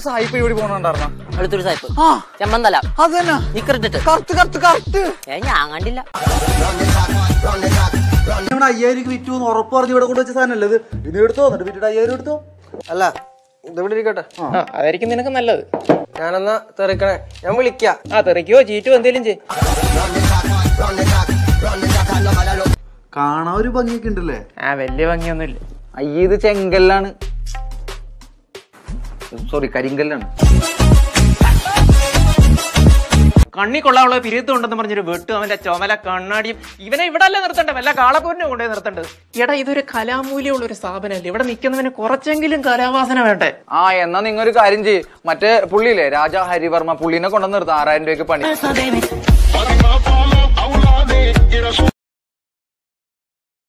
സായിപ്പ് ഇവിടെ പോണുണ്ടായിരുന്ന അടുത്തൊരു സായിപ്പ് ആ ചെമ്മന്തല അത് തന്നെ നിക്കറിട്ടിട്ട് കറക്റ്റ് കറക്റ്റ് കറക്റ്റ് ഏ ഞാൻ കണ്ടില്ല ഇവിടെ അയ്യായിരം വിറ്റു എന്ന് ഉറപ്പ് പറഞ്ഞ് ഇവിടെ കൊണ്ടുവച്ച സാധനമല്ലേ ഇത് ഇത് എടുത്തോ എന്നിട്ട് വിറ്റിട്ട് അയ്യായിരം എടുത്തോ അല്ല ഇതെവിടെ ഇരിക്കട്ടെ ആ അതായിരിക്കും നിനക്ക് നല്ലത് ഞാനെന്നാ തെറിക്കണേ ഞാൻ വിളിക്കാം ആ തെറിക്കോ ചീറ്റോ എന്തേലും ചെയ് കാണാൻ ഒരു ഭംഗിയൊക്കെ ഉണ്ടല്ലേ ആ വലിയ ഭംഗിയൊന്നുമില്ല അയ്യ ഇത് ചെങ്കല്ലാണ് സോറി കരിങ്കല്ലാണ് കണ്ണി കൊള്ളാനുള്ള പിരിയത്തുണ്ടെന്ന് പറഞ്ഞൊരു വെട്ടു അവന്റെ ചുമല കണ്ണാടിയും ഇവനെ ഇവിടെ അല്ലേ നിർത്തണ്ടേ വല്ല കാളപ്പൂരിനെ കൊണ്ടുപോയി നിർത്തേണ്ടത് എടാ ഇതൊരു കലാമൂല്യമുള്ള ഒരു സ്ഥാപനമല്ലേ ഇവിടെ നിൽക്കുന്നവന് കുറച്ചെങ്കിലും കലാവാസന വേണ്ടേ ആ എന്നാ നിങ്ങൾ ഒരു കാര്യം ചെയ്യ് മറ്റേ പുള്ളിയില്ലേ രാജാ ഹരിവർമ്മ പുള്ളിനെ കൊണ്ടുവന്ന് നിർത്താം ആറായിരം രൂപയ്ക്ക് പണി